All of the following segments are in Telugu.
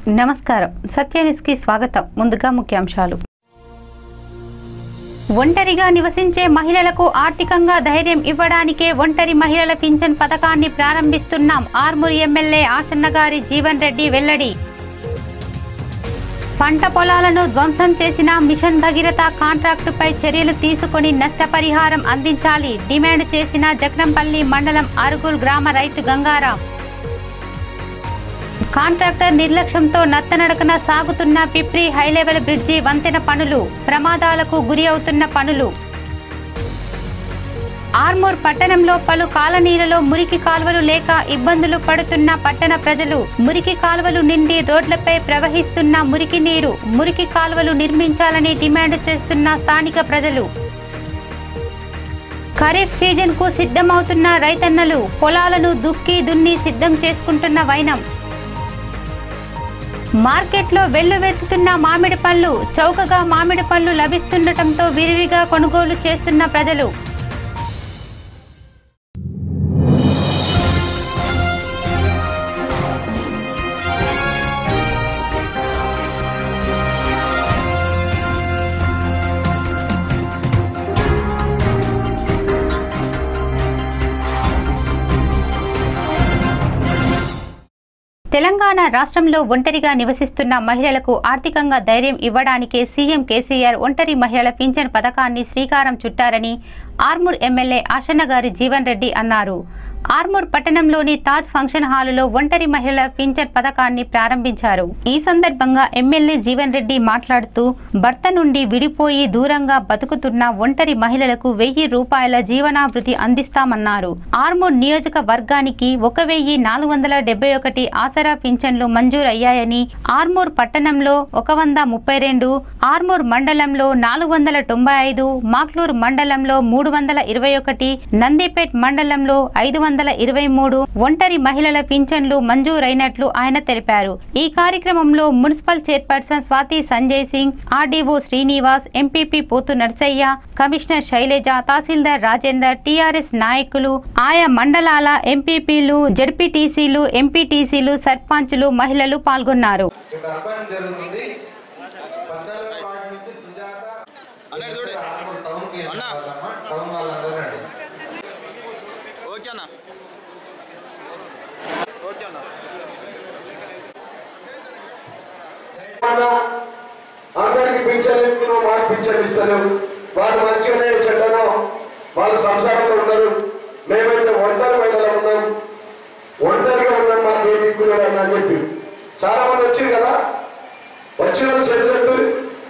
నమస్కారం సత్య న్యూస్కి స్వాగతం ముందుగా ముఖ్యాంశాలు ఒంటరిగా నివసించే మహిళలకు ఆర్థికంగా ధైర్యం ఇవ్వడానికే ఒంటరి మహిళల పింఛన్ పథకాన్ని ప్రారంభిస్తున్నాం ఆర్మూర్ ఎమ్మెల్యే ఆశన్న గారి జీవన్ రెడ్డి వెల్లడి పంట పొలాలను ధ్వంసం చేసిన మిషన్ భగీరథ కాంట్రాక్టుపై చర్యలు తీసుకొని నష్టపరిహారం అందించాలి డిమాండ్ చేసిన జక్రంపల్లి మండలం అరుగుల్ గ్రామ రైతు గంగారాం కాంట్రాక్టర్ నిర్లక్ష్యంతో నత్తనడకన సాగుతున్న పిప్రి హైలెవెల్ బ్రిడ్జి వంతెన పనులు ప్రమాదాలకు గురి అవుతున్న పనులు ఆర్మూర్ పట్టణంలో పలు కాలనీలలో మురికి కాలువలు లేక ఇబ్బందులు పడుతున్న పట్టణ ప్రజలు మురికి కాలువలు నిండి రోడ్లపై ప్రవహిస్తున్న మురికి నీరు మురికి కాలువలు నిర్మించాలని డిమాండ్ చేస్తున్న స్థానిక ప్రజలు ఖరీఫ్ సీజన్ కు సిద్ధమవుతున్న రైతన్నలు పొలాలను దుక్కి దున్ని సిద్ధం చేసుకుంటున్న వైనం మార్కెట్లో వెల్లువెత్తుతున్న మామిడి పళ్ళు చౌకగా మామిడి పళ్ళు లభిస్తుండటంతో విరివిగా కొనుగోలు చేస్తున్న ప్రజలు తెలంగాణ రాష్ట్రంలో ఒంటరిగా నివసిస్తున్న మహిళలకు ఆర్థికంగా ధైర్యం ఇవ్వడానికే సీఎం కేసీఆర్ ఒంటరి మహిళల పింఛన్ పథకాన్ని శ్రీకారం చుట్టారని ఆర్మూర్ ఎమ్మెల్యే ఆశన్న గారి జీవన్ రెడ్డి అన్నారు ఆర్మూర్ పట్టణంలోని తాజ్ ఫంక్షన్ హాలులో ఒంటరి మహిళల పింఛన్ పథకాన్ని ప్రారంభించారు ఈ సందర్భంగా ఎమ్మెల్యే జీవన్ రెడ్డి మాట్లాడుతూ భర్త నుండి విడిపోయి దూరంగా బతుకుతున్న ఒంటరి మహిళలకు వెయ్యి రూపాయల జీవనాభృతి అందిస్తామన్నారు ఆర్మూర్ నియోజకవర్గానికి ఒక వెయ్యి నాలుగు వందల డెబ్బై ఒకటి ఆసరా పింఛన్లు మంజూరయ్యాయని ఆర్మూర్ పట్టణంలో ఒక వంద ముప్పై రెండు ఆర్మూర్ మండలంలో నాలుగు వందల తొంభై ఐదు మాక్లూర్ మండలంలో మూడు వందల ఇరవై ఒకటి నందిపేట్ మండలంలో ఐదు వందల ఇరవై మూడు ఒంటరి మహిళల పింఛన్లు మంజూరైనట్లు ఆయన తెలిపారు ఈ కార్యక్రమంలో municipal chairperson Swathi Sanjay Singh RDO Srinivas MPP Pothu Narsaiah commissioner Shailaja tahsildar Rajender TRS నాయకులు ఆయా మండలాల ఎంపీపీలు జడ్పీటీసీలు ఎంపీటీసీలు సర్పంచులు మహిళలు పాల్గొన్నారు ఇక్కడ అబ్బాయి జరుగుతుంది పద్నాలుగు పాయింట్ నుంచి సుజాత అన్నయ్య చూడు. ఆర్మూర్ టౌన్కి అన్న. వెళ్ళాలమ్మా. టౌన్ వాళ్ళందరూ రండి ఓకే అన్న ఓకే అన్న మన అందరికి పింఛన్ ఇస్తున్నావు మాకు పింఛన్ ఇస్తలేవు వాళ్ళు మంచిగానే చెడ్డనో వాళ్ళు సంసారంలో ఉన్నారు మేమైతే ఒంటరి మహిళలు ఉన్నాం ఒంటరిగా ఉన్నాం మాకు ఏ దిక్కు లేదన్నా అని చెప్పి చాలా మంది వచ్చింది కదా వచ్చిన వాళ్ళు చేతులు ఎత్తురు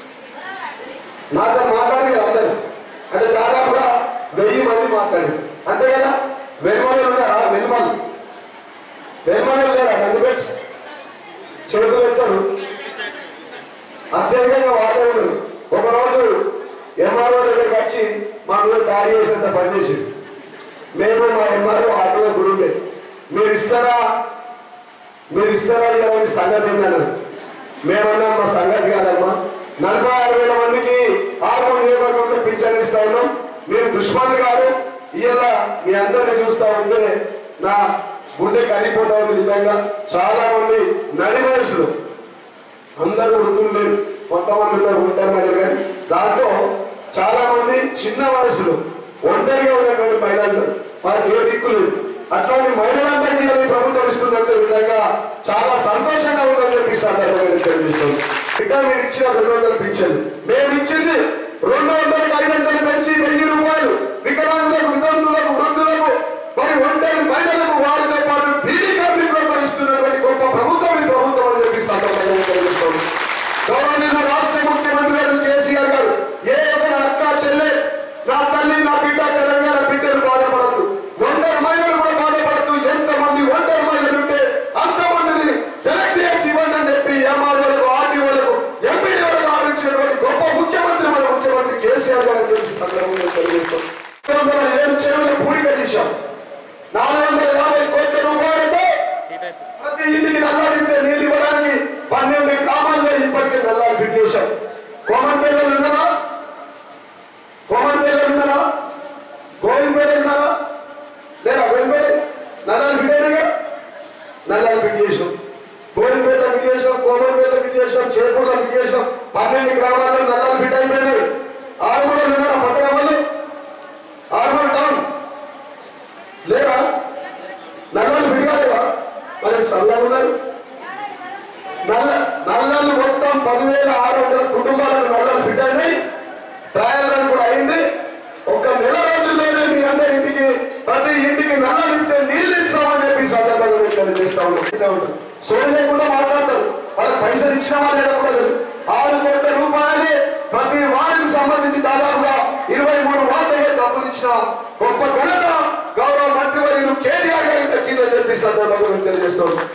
నాతో మాట్లాడి కదా అందరు అంటే దాదాపుగా వెయ్యి మంది మాట్లాడారు అంతే కదా వెల్మలు ఉన్నారా వెల్మలు వెల్మలు లేరా నందిపేట చేతులు ఎత్తారు అత్యధికంగా వాళ్ళే ఉన్నారు ఒకరోజు ఎంఆర్ఓ దగ్గరికి వచ్చి మా మీద దాడి చేసేంత పనిచేసి మేము మా ఎంఆర్ఓ ఆటోలో గుడి ఉండే మీరు ఇస్తారా మీరు ఇస్తారా లేదా మీ సంగతి ఏంటన్నారు మేమన్నా మా సంగతి కాదమ్మా నలభై ఆరు వేల మందికి ఆరు నియోజకవర్గంలో పింఛన్ ఇస్తా ఉన్నాం మీరు దుష్మన్లు కాదు ఇలా మీ అందరిని చూస్తా ఉంటే నా గుండె కరిగిపోతా ఉంది నిజంగా చాలా మంది నడి వయసులో అందరూ వృద్ధులు లేరు కొంతమంది ఉన్నారు ఉంటారు మరి కానీ దాంట్లో చాలా మంది చిన్న వయసులో ఒంటరిగా ఉన్నటువంటి మహిళలు ఉన్నారు. వారికి ఏ దిక్కు లేదు అట్లాంటి మహిళలందరికీ ఈ ప్రభుత్వం ఇస్తుందంటే నిజంగా చాలా సంతోషంగా ఉందని చెప్పి ఈ సందర్భంగా నేను తెలియజేస్తుంది బిడ్డ మీరు ఇచ్చిన రెండు వందలు పింఛన్ మేము ఇచ్చింది రెండు వందలకు ఐదు వందలు పెంచి వెయ్యి రూపాయలు వికలాంగులకు వితంతులకు వృద్ధులకు మరి ఒంటరి మహిళలకు వారితో పాటు బీడీ కార్మికులకు కూడా ఇస్తున్నటువంటి గొప్ప ప్రభుత్వం ఈ ప్రభుత్వం అని చెప్పి ఈ సందర్భంగా నేను తెలియజేస్తుంది గౌరవనీయులు రాష్ట్ర ముఖ్యమంత్రి గారు కేసీఆర్ గారు ఏ ఒక్క అక్క చెల్లె నా తల్లి నా బిడ్డ తెలంగాణ బిడ్డలు బాధపడద్దు ఒంటరి మహిళలు కూడా బాధపడద్దు ఎంత మంది ఒంటరి మహిళలు ఉంటే అంతమందిని సెలెక్ట్ చేసి ఇవ్వండి అని చెప్పి ఎంఆర్ఓలకు ఆర్టీఓలకు ఎంపీడీ వరకు ఆలోచించినటువంటి గొప్ప ముఖ్యమంత్రి మన ముఖ్యమంత్రి కేసీఆర్ గారు అని చెప్పి ఈ సందర్భంగా తెలియజేస్తాం చేపూర్లో ఫిట్ చేసాం పన్నెండు గ్రామాల్లో నల్లాలు ఫిట్ అయిపోయినాయి ఆరుమూల ఉన్నారా పట్టణ వాళ్ళు ఆరుమూల టౌన్ లేరా నల్లాలు ఫిట్ కాలేవా మరి సల్లా ఉన్నారు నల్ల నల్లలు మొత్తం పదివేల ఆరు వందల కుటుంబాలకు నల్లలు ఫిట్ అయినాయి ట్రయల్ రన్ కూడా అయింది ఒక నెల రోజుల్లోనే మీ అందరి ఇంటికి ప్రతి ఇంటికి నల్లలు ఇస్తే నీళ్ళు ఇస్తామని చెప్పి ఈ సందర్భంగా నేను తెలియజేస్తా ఉన్నాను సోయి లేకుండా మాట్లాడతారు వాళ్ళకి పైసలు ఇచ్చినామా లేదా కూడా తెలియదు ఆరు కోట్ల రూపాయలు ప్రతి వారికి సంబంధించి దాదాపుగా ఇరవై మూడు వాళ్ళకే డబ్బులు ఇచ్చిన గొప్ప ఘనత గౌరవ మంత్రివర్యులు కేటీఆర్ గారికి దక్కిందని చెప్పి ఈ సందర్భంగా నేను తెలియజేస్తా ఉన్నాను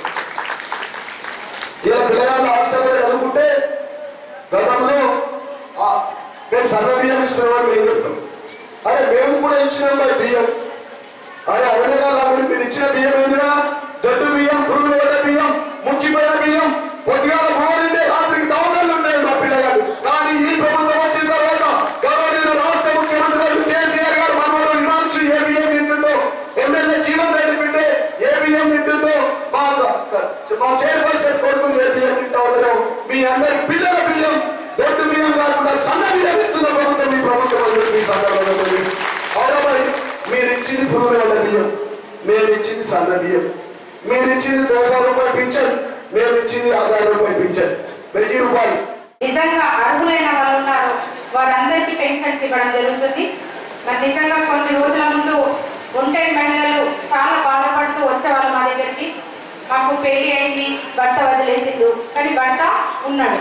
ఇలా పిల్లగాళ్ళు హాస్టల్లో చదువుకుంటే గతంలో ఆ, మేము సన్న బియ్యం ఇస్తున్నామని మేము చెప్తాం అరే మేము కూడా ఇచ్చినాం మరి బియ్యం అరే అరణ్యకాల మీరు ఇచ్చిన బియ్యం ఏందిరా జట్టు బియ్యం పురుగులు పడ్డ బియ్యం ముక్కిపోయిన బియ్యం పొద్దుగాల పోవాలంటే రాత్రికి దవకాలు ఉన్నాయి మా పిల్లగాడు కానీ ఈ ప్రభుత్వం వచ్చిన తర్వాత గవర్నర్ రాష్ట్ర ముఖ్యమంత్రి గారు కేసీఆర్ గారు మనలో వినాల్సి ఏ బియ్యం తింటుందో ఎమ్మెల్యే జీవన్ రెడ్డి బిడ్డే ఏ బియ్యం తింటుందో మా మా చైర్పర్సన్ కొడుకు ఏ బియ్యం తింటా ఉండడం మీ అందరి పిల్లల బియ్యం దొడ్డు బియ్యం కాకుండా సన్న బియ్యం ఇస్తున్న ప్రభుత్వం మీ ప్రభుత్వం అని చెప్పి ఈ సందర్భంగా తెలియజేస్తున్నాను. అవునా మరి మీరు ఇచ్చింది పురుగుల వల్ల బియ్యం మేము ఇచ్చింది సన్న బియ్యం మీరు ఇచ్చింది దోశ రూపాయలు పింఛన్ మేము ఇచ్చింది ఆధార రూపాయలు పింఛన్ వెయ్యి రూపాయలు నిజంగా అర్హులైన వాళ్ళు ఉన్నారు వారందరికీ పెన్షన్స్ ఇవ్వడం జరుగుతుంది మరి నిజంగా కొన్ని రోజుల ముందు ఒంటరి మహిళలు చాలా బాధపడుతూ వచ్చేవాళ్ళు మా దగ్గరికి మాకు పెళ్లి అయింది భర్త వదిలేసిండు కానీ భర్త ఉన్నాడు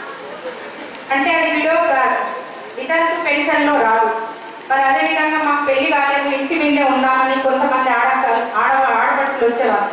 అంటే అది విడో కాదు వితంతు పెన్షన్లో రాదు మరి అదేవిధంగా మాకు పెళ్లి కాలేదు ఇంటి మీదే ఉందామని కొంతమంది ఆడ ఆడ ఆడపడుతులు వచ్చేవారు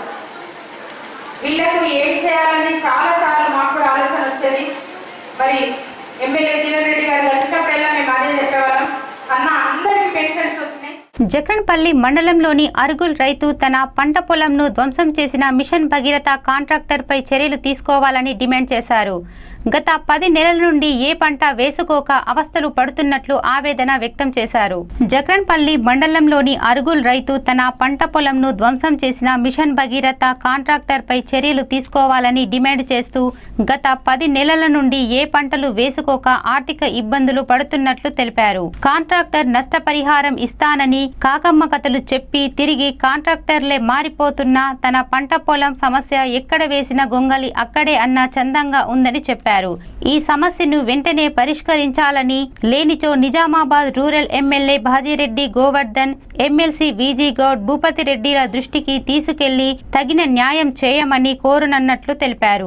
వీళ్ళకు ఏం చేయాలని చాలా సార్లు మాకు కూడా ఆలోచన వచ్చేది మరి ఎమ్మెల్యే జీవన్ రెడ్డి గారు కలిసినప్పుడల్లా మేము అదే చెప్పేవాళ్ళం అన్న అందరికి పెన్షన్స్ వచ్చినాయి జక్రన్పల్లి మండలంలోని అరుగుల్ రైతు తన పంట పొలంను ధ్వంసం చేసిన మిషన్ భగీరథ కాంట్రాక్టర్పై చర్యలు తీసుకోవాలని డిమాండ్ చేశారు గత పది నెలల నుండి ఏ పంట వేసుకోక అవస్థలు పడుతున్నట్లు ఆవేదన వ్యక్తం చేశారు జక్రన్పల్లి మండలంలోని అరుగుల్ రైతు తన పంట పొలంను ధ్వంసం చేసిన మిషన్ భగీరథ కాంట్రాక్టర్పై చర్యలు తీసుకోవాలని డిమాండ్ చేస్తూ గత పది నెలల నుండి ఏ పంటలు వేసుకోక ఆర్థిక ఇబ్బందులు పడుతున్నట్లు తెలిపారు కాంట్రాక్టర్ నష్టపరిహారం ఇస్తానని కాకమ్మ కథలు చెప్పి తిరిగి కాంట్రాక్టర్లే మారిపోతున్న తన పంట పొలం సమస్య ఎక్కడ వేసిన గొంగలి అక్కడే అన్న చందంగా ఉందని చెప్పారు ఈ సమస్యను వెంటనే పరిష్కరించాలని లేనిచో Nizamabad rural MLA Bajireddy Govardhan MLC VG Goud Bhupathi రెడ్డిల దృష్టికి తీసుకెళ్లి తగిన న్యాయం చేయమని కోరునన్నట్లు తెలిపారు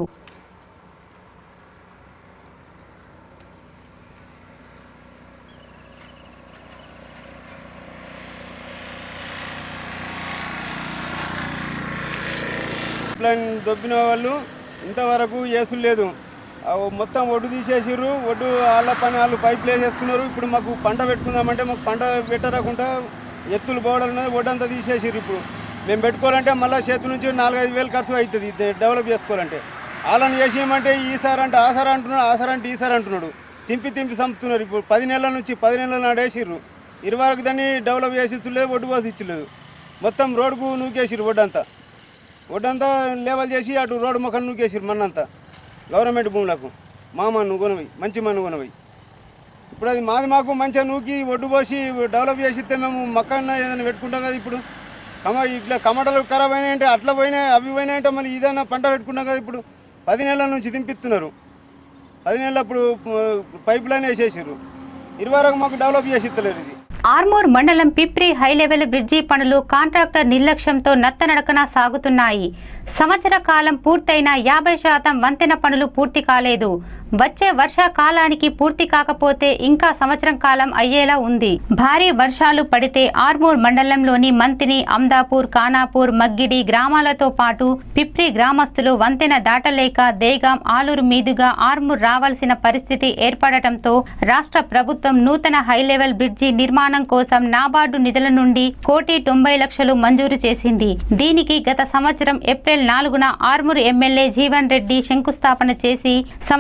లైన్ దొబ్బిన వాళ్ళు ఇంతవరకు ఏసులు లేదు ఆ మొత్తం ఒడ్డు తీసేసిర్రు ఒడ్డు వాళ్ళ పని వాళ్ళు పైపులు వేసేసుకున్నారు ఇప్పుడు మాకు పంట పెట్టుకుందామంటే మాకు పంట పెట్టరాకుండా ఎత్తులు బోడలు ఉన్నాయి ఒడ్డు అంతా తీసేసిర్రు ఇప్పుడు మేము పెట్టుకోవాలంటే మళ్ళీ చేతి నుంచి నాలుగైదు వేలు ఖర్చు అవుతుంది ఇది డెవలప్ చేసుకోవాలంటే వాళ్ళని చేసేయమంటే ఈసారి అంటే ఆసారి అంటున్నాడు ఆసారి అంటే ఈసారి అంటున్నాడు తింపి తింపి చంపుతున్నారు ఇప్పుడు పది నెలల నుంచి పది నెలల నాడు వేసిర్రు ఇరవై వరకు దాన్ని డెవలప్ చేసి ఇచ్చలేదు ఒడ్డు పోసి ఇచ్చలేదు మొత్తం రోడ్డుకు నూకేసిర్రు ఒడ్డంతా ఒడ్డంతా లేవల్ చేసి అటు రోడ్డు మొక్కలు నూకేసిరు మన్నంతా గవర్నమెంట్ భూములకు మా మన్ను కొనవి మంచి మన్ను కొనవి ఇప్పుడు అది మాది మాకు మంచిగా నూకి ఒడ్డు పోసి డెవలప్ చేసి ఇస్తే మేము మక్కన్న ఏదైనా పెట్టుకుంటాం కదా ఇప్పుడు కమ ఇట్లా కమటలు ఖరాబ్ అయినాయంటే అట్లా పోయినాయి అవి పోయినాయంటే మరి ఏదైనా పంట పెట్టుకుంటాం కదా ఇప్పుడు పది నెలల నుంచి దింపిస్తున్నారు పది నెలలు అప్పుడు పైప్ లైన్ వేసేసారు ఇరవై వరకు మాకు డెవలప్ చేసి ఇస్తలేరు ఇది ఆర్మూర్ మండలం పిప్రి హై లెవెల్ బ్రిడ్జి పనులు కాంట్రాక్టర్ నిర్లక్ష్యంతో నత్తనడకన సాగుతున్నాయి సంవత్సర కాలం పూర్తయిన యాభై శాతం వంతెన పనులు పూర్తి కాలేదు వచ్చే వర్షాకాలానికి పూర్తి కాకపోతే ఇంకా సంవత్సరం కాలం అయ్యేలా ఉంది భారీ వర్షాలు పడితే ఆర్మూర్ మండలంలోని మంతిని అమ్దాపూర్ కానాపూర్ మగ్గిడి గ్రామాలతో పాటు పిప్రి గ్రామస్తులు వంతెన దాటలేక దేగాం ఆలూరు మీదుగా ఆర్మూర్ రావాల్సిన పరిస్థితి ఏర్పడటంతో రాష్ట్ర ప్రభుత్వం నూతన హై లెవెల్ బ్రిడ్జి నిర్మాణం కోసం నాబార్డు నిధుల నుండి కోటి తొంభై లక్షలు మంజూరు చేసింది దీనికి గత సంవత్సరం ఏప్రిల్ నాలుగున ఆర్మూర్ ఎమ్మెల్యే జీవన్ రెడ్డి శంకుస్థాపన చేసి సంవత్సర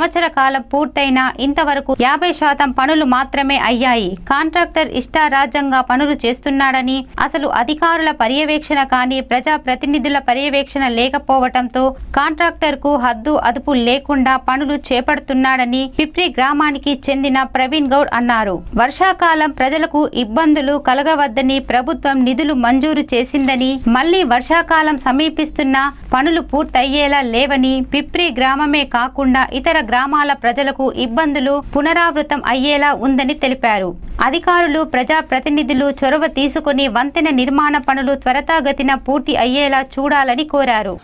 కాలం పూర్తయినా ఇంతవరకు యాభై శాతం పనులు మాత్రమే అయ్యాయి కాంట్రాక్టర్ ఇష్టారాజ్యంగా పనులు చేస్తున్నాడని అసలు అధికారుల పర్యవేక్షణ కానీ ప్రజా ప్రతినిధుల పర్యవేక్షణ లేకపోవటంతో కాంట్రాక్టర్ కు హద్దు అదుపు లేకుండా పనులు చేపడుతున్నాడని పిప్రి గ్రామానికి చెందిన ప్రవీణ్ గౌడ్ అన్నారు వర్షాకాలం ప్రజలకు ఇబ్బందులు కలగవద్దని ప్రభుత్వం నిధులు మంజూరు చేసిందని మళ్లీ వర్షాకాలం సమీపిస్తున్న పనులు పూర్తయ్యేలా లేవని పిప్రి గ్రామమే కాకుండా ఇతర గ్రామాల ప్రజలకు ఇబ్బందులు పునరావృతం అయ్యేలా ఉందని తెలిపారు అధికారులు ప్రజా ప్రతినిధులు చొరవ తీసుకుని వంతెన నిర్మాణ పనులు త్వరతాగతిన పూర్తి అయ్యేలా చూడాలని కోరారు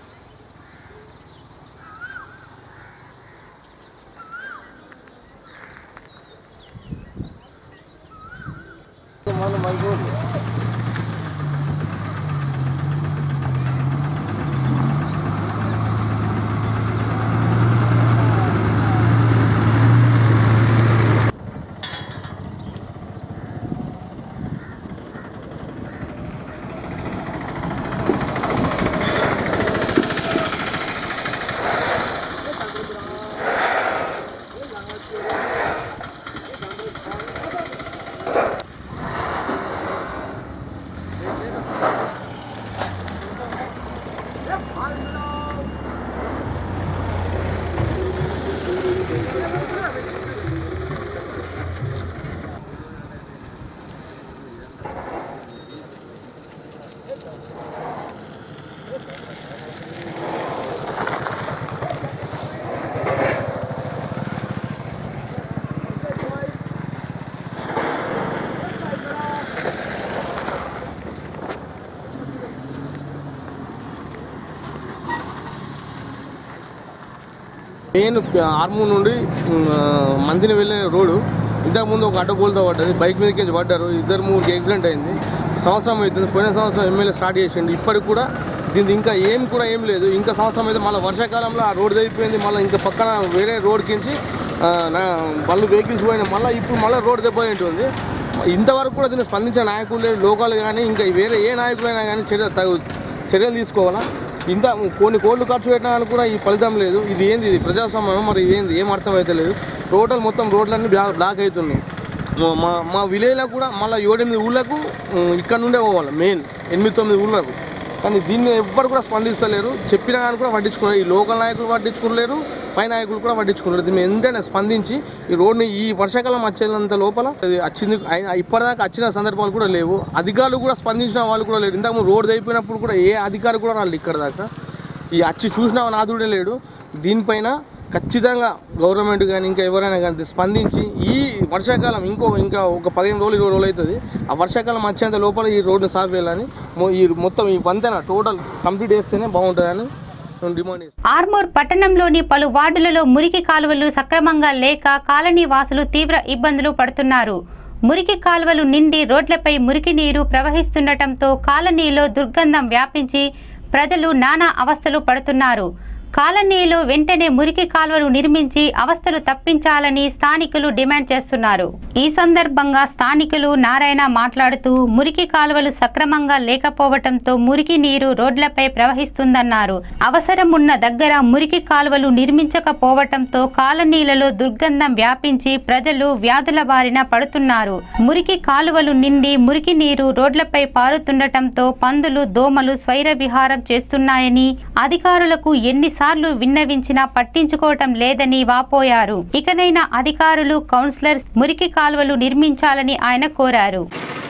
నేను ఆర్మూర్ నుండి మ్, మందిని వెళ్ళే రోడ్డు ఇంతకుముందు ఒక అడ్డగోలుతో పడ్డది బైక్ మీదకి పడ్డారు ఇద్దరు మూడుకి యాక్సిడెంట్ అయింది సంవత్సరం అవుతుంది పోయిన సంవత్సరం ఎమ్మెల్యే స్టార్ట్ చేసిండు ఇప్పటికి కూడా దీనికి ఇంకా ఏం కూడా ఏం లేదు ఇంకా సంవత్సరం అయితే మళ్ళీ వర్షాకాలంలో ఆ రోడ్ అయిపోయింది మళ్ళీ ఇంకా పక్కన వేరే రోడ్ కించి ఆ, నా బళ్ళు వెహికల్స్ పోయినా మళ్ళీ ఇప్పుడు మళ్ళీ రోడ్ దెబ్బ ఉంటుంది ఇంతవరకు కూడా దీన్ని స్పందించే నాయకులు లేదు లోకాలు కానీ ఇంకా వేరే ఏ నాయకులైనా కానీ చర్య తగు చర్యలు తీసుకోవాలా ఇంత కొన్ని కోట్లు ఖర్చు పెట్టినా కానీ కూడా ఈ ఫలితం లేదు ఇది ఏంది ఇది ప్రజాస్వామ్యం మరి ఇదేంది ఏం అర్థం అయితే లేదు టోటల్ మొత్తం రోడ్లన్నీ బ్లా- బ్లాక్ అవుతున్నాయి మా- మా మా విలేజ్లో కూడా మళ్ళీ ఏడెనిమిది ఊళ్ళకు ఉమ్, ఇక్కడ నుండే పోవాలి మెయిన్ ఎనిమిది తొమ్మిది ఊళ్ళకు కానీ దీన్ని ఎవ్వరు కూడా స్పందిస్తలేరు చెప్పినా కానీ కూడా పట్టించుకున్నారు ఈ లోకల్ నాయకులు పట్టించుకోలేరు పై నాయకులు కూడా పట్టించుకున్నారు దీన్ని ఎంతైనా స్పందించి ఈ రోడ్ని ఈ వర్షాకాలం వచ్చేంత లోపల అది వచ్చింది అయినా ఇప్పటిదాకా వచ్చిన సందర్భాలు కూడా లేవు అధికారులు కూడా స్పందించిన వాళ్ళు కూడా లేరు ఇంతకు రోడ్ అయిపోయినప్పుడు కూడా ఏ అధికారి కూడా రాలేదు ఇక్కడ దాకా ఈ వచ్చి చూసిన నాదుడే లేడు దీనిపైన ఖచ్చితంగా గవర్నమెంట్ కానీ ఇంకా ఎవరైనా కానీ స్పందించి ఈ వర్షాకాలం ఇంకో ఇంకా ఒక పదిహేను రోజులు ఇరవై రోజులు అవుతుంది ఆ వర్షాకాలం వచ్చేంత లోపల ఈ రోడ్డు సాఫ్ చేయాలని మొ- ఈ మొత్తం ఈ వంతెన టోటల్ కంప్లీట్ చేస్తేనే బాగుంటుందని నేను డిమాండ్ చేస్తాను ఆర్మూర్ పట్టణంలోని పలు వార్డులలో మురికి కాలువలు సక్రమంగా లేక కాలనీ వాసులు తీవ్ర ఇబ్బందులు పడుతున్నారు మురికి కాలువలు నిండి రోడ్లపై మురికి నీరు ప్రవహిస్తుండటంతో కాలనీలో దుర్గంధం వ్యాపించి ప్రజలు నానా అవస్థలు పడుతున్నారు కాలనీలో వెంటనే మురికి కాలువలు నిర్మించి అవస్థలు తప్పించాలని స్థానికులు డిమాండ్ చేస్తున్నారు ఈ సందర్భంగా స్థానికులు నారాయణ మాట్లాడుతూ మురికి కాలువలు సక్రమంగా లేకపోవటంతో మురికి నీరు రోడ్లపై ప్రవహిస్తుందన్నారు అవసరం ఉన్న దగ్గర మురికి కాలువలు నిర్మించకపోవటంతో కాలనీలలో దుర్గంధం వ్యాపించి ప్రజలు వ్యాధుల బారిన పడుతున్నారు మురికి కాలువలు నిండి మురికి నీరు రోడ్లపై పారుతుండటంతో పందులు దోమలు స్వైర విహారం చేస్తున్నాయని అధికారులకు ఎన్నిసార్లు విన్నవించినా పట్టించుకోవటం లేదని వాపోయారు ఇకనైనా అధికారులు కౌన్సిలర్ మురికి కాలువలు నిర్మించాలని ఆయన కోరారు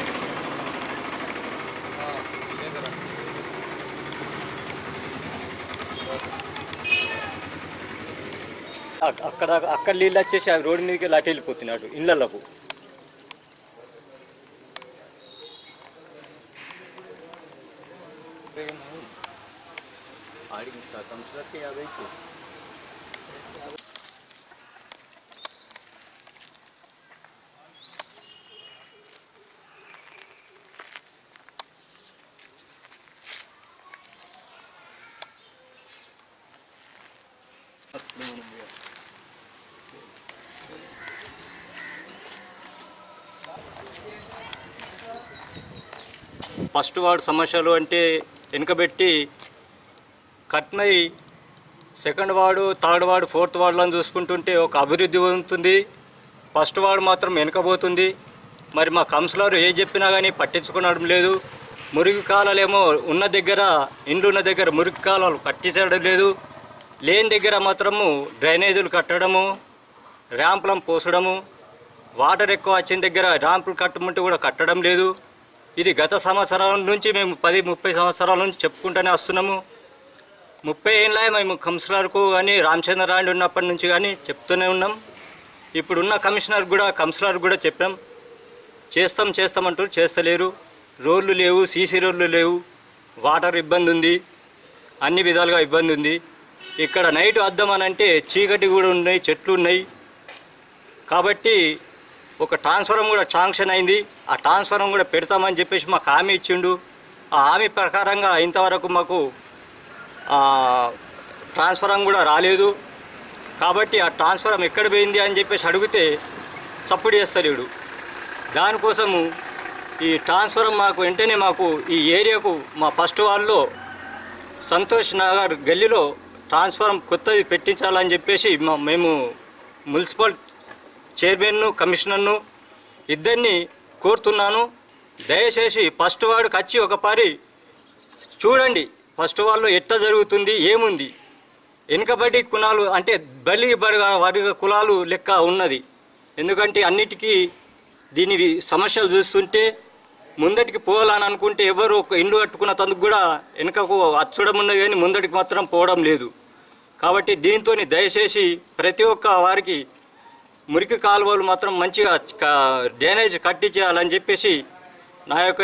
అక్- అక్కడ అక్కడ నీళ్ళు వచ్చేసి ఆ రోడ్డు మీదకి వెళ్ళి అటు వెళ్ళిపోతున్నాడు ఇళ్ళకు ఫస్ట్ వార్డు సమస్యలు అంటే వెనుకబెట్టి కట్నై second ward third ward fourth వార్డులను చూసుకుంటుంటే ఒక అభివృద్ధి ఉంటుంది ఫస్ట్ వార్డు మాత్రం వెనకబోతుంది మరి మా కౌన్సిలర్ ఏం చెప్పినా కానీ పట్టించుకోవడం లేదు మురికి కాలాలేమో ఉన్న దగ్గర ఇండ్లు ఉన్న దగ్గర మురికి కాలాలు కట్టించడం లేదు లేని దగ్గర మాత్రము డ్రైనేజీలు కట్టడము ర్యాంపులను పోసడము వాటర్ ఎక్కువ వచ్చిన దగ్గర ర్యాంపులు కట్టమంటే కూడా కట్టడం లేదు ఇది గత సంవత్సరాల నుంచి మేము పది ముప్పై సంవత్సరాల నుంచి చెప్పుకుంటూనే వస్తున్నాము ముప్పై ఏళ్ళ మేము కౌన్సిలర్కు కానీ రామచంద్రరాయుడు ఉన్నప్పటి నుంచి కానీ చెప్తూనే ఉన్నాం ఇప్పుడున్న కమిషనర్ కూడా కౌన్సిలర్ కూడా చెప్పాం చేస్తాం చేస్తామంటారు చేస్తలేరు రోడ్లు లేవు సీసీ రోడ్లు లేవు వాటర్ ఇబ్బంది ఉంది అన్ని విధాలుగా ఇబ్బంది ఉంది ఇక్కడ నైట్ వద్దామనంటే చీకటి కూడా ఉన్నాయి చెట్లు ఉన్నాయి కాబట్టి ఒక ట్రాన్స్ఫరం కూడా శాంక్షన్ అయింది ఆ ట్రాన్స్ఫరం కూడా పెడతామని చెప్పేసి మాకు హామీ ఇచ్చిండు ఆ హామీ ప్రకారంగా ఇంతవరకు మాకు ఆ, ట్రాన్స్ఫరం కూడా రాలేదు కాబట్టి ఆ ట్రాన్స్ఫరం ఎక్కడ పోయింది అని చెప్పేసి అడిగితే సపోర్ట్ చేస్తలేడు దానికోసము ఈ ట్రాన్స్ఫరం మాకు వెంటనే మాకు ఈ ఏరియాకు మా ఫస్ట్ వాళ్ళలో సంతోష్ నగర్ గల్లీలో ట్రాన్స్ఫారం కొత్తది పెట్టించాలని చెప్పేసి మా- మేము మున్సిపల్ చైర్మన్ను కమిషనర్ను ఇద్దరిని కోరుతున్నాను దయచేసి ఫస్ట్ వార్డుకి వచ్చి ఒక పారి చూడండి ఫస్ట్ వాళ్ళు ఎట్లా జరుగుతుంది ఏముంది వెనుకబడి కులాలు అంటే బలి బరగ వర్గ కులాలు లెక్క ఉన్నది ఎందుకంటే అన్నిటికీ దీని సమస్యలు చూస్తుంటే ముందటికి పోవాలని అనుకుంటే ఎవరు ఒక ఇండ్లు కట్టుకున్న తందుకు కూడా వెనుకకు అచ్చడం ఉన్నది కానీ ముందటికి మాత్రం పోవడం లేదు కాబట్టి దీంతో దయచేసి ప్రతి ఒక్క వారికి మురికి కాలువలు మాత్రం మంచిగా క- డ్రైనేజ్ కట్టించేయాలని చెప్పేసి నా యొక్క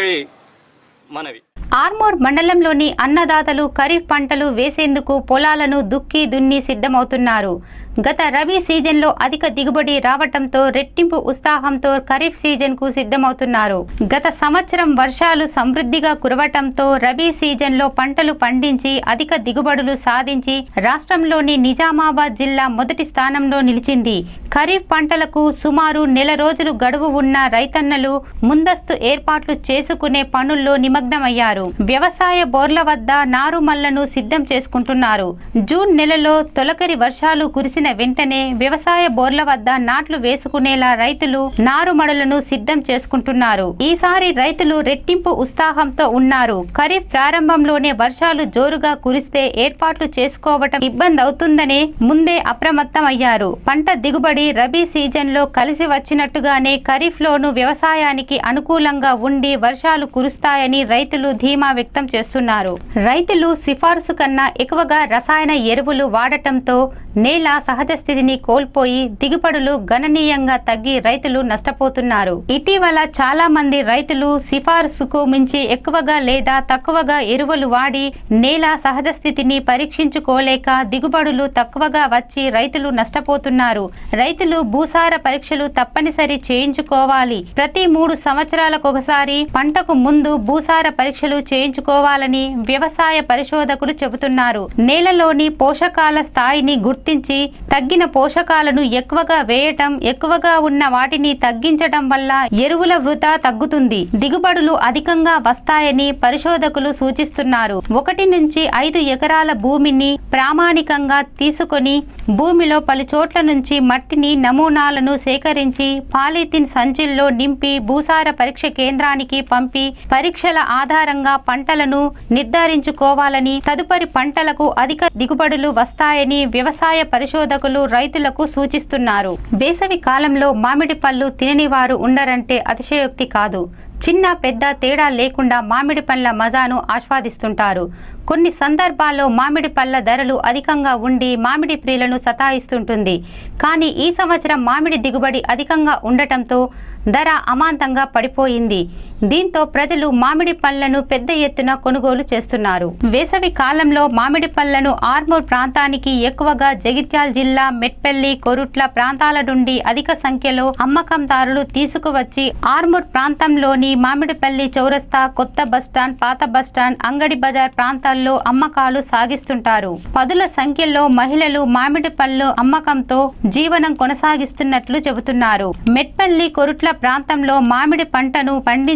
మనవి ఆర్మూర్ మండలంలోని అన్నదాతలు ఖరీఫ్ పంటలు వేసేందుకు పొలాలను దుక్కి దున్ని సిద్ధమవుతున్నారు గత రబీ సీజన్లో అధిక దిగుబడి రావటంతో రెట్టింపు ఉత్సాహంతో ఖరీఫ్ సీజన్కు సిద్ధమవుతున్నారు గత సంవత్సరం వర్షాలు సమృద్ధిగా కురవటంతో రబీ సీజన్లో పంటలు పండించి అధిక దిగుబడులు సాధించి రాష్ట్రంలోని నిజామాబాద్ జిల్లా మొదటి స్థానంలో నిలిచింది ఖరీఫ్ పంటలకు సుమారు నెల రోజులు గడువు ఉన్న రైతన్నలు ముందస్తు ఏర్పాట్లు చేసుకునే పనుల్లో నిమగ్నమయ్యారు వ్యవసాయ బోర్ల వద్ద నారుమళ్లను సిద్ధం చేసుకుంటున్నారు జూన్ నెలలో తొలకరి వర్షాలు కురిసిన వెంటనే వ్యవసాయ బోర్ల వద్ద నాట్లు వేసుకునేలా రైతులు నారుమడులను సిద్ధం చేసుకుంటున్నారు ఈసారి రైతులు రెట్టింపు ఉత్సాహంతో ఉన్నారు ఖరీఫ్ ప్రారంభంలోనే వర్షాలు జోరుగా కురిస్తే ఏర్పాట్లు చేసుకోవటం ఇబ్బంది అవుతుందనే ముందే అప్రమత్తం అయ్యారు పంట దిగుబడి రబీ సీజన్ లో కలిసి వచ్చినట్టుగానే ఖరీఫ్ లోను వ్యవసాయానికి అనుకూలంగా ఉండి వర్షాలు కురుస్తాయని రైతులు ధీమా వ్యక్తం చేస్తున్నారు రైతులు సిఫార్సు కన్నా ఎక్కువగా రసాయన ఎరువులు వాడటంతో నేల సహజ స్థితిని కోల్పోయి దిగుబడులు గణనీయంగా తగ్గి రైతులు నష్టపోతున్నారు ఇటీవల చాలా మంది రైతులు సిఫార్సుకు మించి ఎక్కువగా లేదా తక్కువగా ఎరువులు వాడి నేల సహజ స్థితిని పరీక్షించుకోలేక దిగుబడులు తక్కువగా వచ్చి రైతులు నష్టపోతున్నారు రైతులు భూసార పరీక్షలు తప్పనిసరి చేయించుకోవాలి ప్రతి మూడు సంవత్సరాలకు ఒకసారి పంటకు ముందు భూసార పరీక్షలు చేయించుకోవాలని వ్యవసాయ పరిశోధకులు చెబుతున్నారు నేలలోని పోషకాల స్థాయిని గుర్తించి తగ్గిన పోషకాలను ఎక్కువగా వేయటం ఎక్కువగా ఉన్న వాటిని తగ్గించటం వల్ల ఎరువుల వృధా తగ్గుతుంది దిగుబడులు అధికంగా వస్తాయని పరిశోధకులు సూచిస్తున్నారు ఒకటి నుంచి ఐదు ఎకరాల భూమిని ప్రామాణికంగా తీసుకొని భూమిలో పలు చోట్ల నుంచి మట్టిని నమూనాలను సేకరించి పాలిథిన్ సంచుల్లో నింపి భూసార పరీక్ష కేంద్రానికి పంపి పరీక్షల ఆధారంగా పంటలను నిర్ధారించుకోవాలని తదుపరి పంటలకు అధిక దిగుబడులు వస్తాయని వ్యవసాయ పరిశోధకులు రైతులకు సూచిస్తున్నారు వేసవి కాలంలో మామిడి పళ్ళు తినని వారు ఉండరంటే అతిశయోక్తి కాదు చిన్న పెద్ద తేడా లేకుండా మామిడి పండ్ల మజాను ఆస్వాదిస్తుంటారు కొన్ని సందర్భాల్లో మామిడి పళ్ళ ధరలు అధికంగా ఉండి మామిడి ప్రియులను సతాయిస్తుంటుంది కానీ ఈ సంవత్సరం మామిడి దిగుబడి అధికంగా ఉండటంతో ధర అమాంతంగా పడిపోయింది దీంతో ప్రజలు మామిడి పళ్లను పెద్ద ఎత్తున కొనుగోలు చేస్తున్నారు వేసవి కాలంలో మామిడి పళ్లను ఆర్మూర్ ప్రాంతానికి ఎక్కువగా జగిత్యాల జిల్లా మెట్పల్లి కొరుట్ల ప్రాంతాల నుండి అధిక సంఖ్యలో అమ్మకందారులు తీసుకువచ్చి ఆర్మూర్ ప్రాంతంలోని మామిడిపల్లి చౌరస్తా కొత్త బస్టాండ్ పాత బస్టాండ్ అంగడి బజార్ ప్రాంతాల్లో అమ్మకాలు సాగిస్తుంటారు పదుల సంఖ్యలో మహిళలు మామిడి పళ్ళు అమ్మకంతో జీవనం కొనసాగిస్తున్నట్లు చెబుతున్నారు మెట్పల్లి కొరుట్ల ప్రాంతంలో మామిడి పంటను పండించే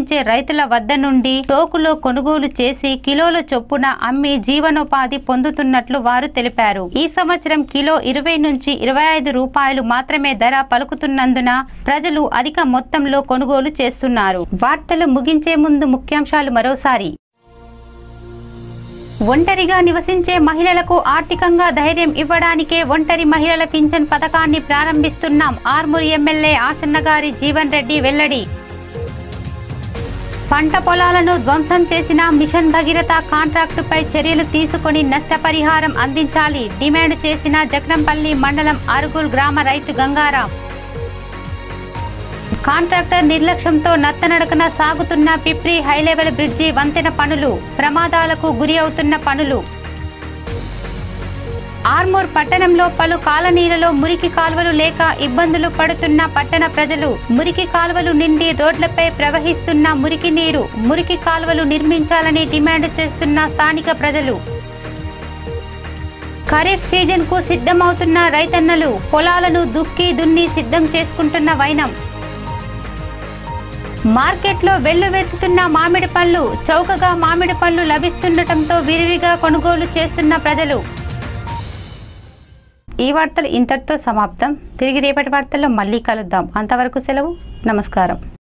పండించే రైతుల వద్ద నుండి టోకులో కొనుగోలు చేసి కిలోల చొప్పున అమ్మి జీవనోపాధి పొందుతున్నట్లు వారు తెలిపారు ఈ సంవత్సరం కిలో ఇరవై నుంచి ఇరవై ఐదు రూపాయలు మాత్రమే ధర పలుకుతున్నందున ప్రజలు అధిక మొత్తంలో కొనుగోలు చేస్తున్నారు వార్తలు ముగించే ముందు ముఖ్యాంశాలు మరోసారి ఒంటరిగా నివసించే మహిళలకు ఆర్థికంగా ధైర్యం ఇవ్వడానికే ఒంటరి మహిళల పింఛన్ పథకాన్ని ప్రారంభిస్తున్నాం ఆర్మూర్ ఎమ్మెల్యే ఆశన్న గారి జీవన్ రెడ్డి వెల్లడి పంట పొలాలను ధ్వంసం చేసిన మిషన్ భగీరథ కాంట్రాక్టుపై చర్యలు తీసుకొని నష్టపరిహారం అందించాలి డిమాండ్ చేసిన జక్రంపల్లి మండలం అరుగుల్ గ్రామ రైతు గంగారాం కాంట్రాక్టర్ నిర్లక్ష్యంతో నత్తనడకన సాగుతున్న పిప్రి హైలెవెల్ బ్రిడ్జి వంతెన పనులు ప్రమాదాలకు గురి అవుతున్న పనులు ఆర్మూర్ పట్టణంలో పలు కాలనీలలో మురికి కాలువలు లేక ఇబ్బందులు పడుతున్న పట్టణ ప్రజలు మురికి కాలువలు నిండి రోడ్లపై ప్రవహిస్తున్న మురికి నీరు మురికి కాలువలు నిర్మించాలని డిమాండ్ చేస్తున్న స్థానిక ప్రజలు ఖరీఫ్ సీజన్ కు సిద్ధమవుతున్న రైతన్నలు పొలాలను దుక్కి దున్ని సిద్ధం చేసుకుంటున్న వైనం మార్కెట్లో వెల్లువెత్తుతున్న మామిడి పళ్ళు చౌకగా మామిడి పళ్ళు లభిస్తుండటంతో విరివిగా కొనుగోలు చేస్తున్న ప్రజలు ఈ వార్తలు ఇంతటితో సమాప్తం తిరిగి రేపటి వార్తల్లో మళ్ళీ కలుద్దాం అంతవరకు సెలవు నమస్కారం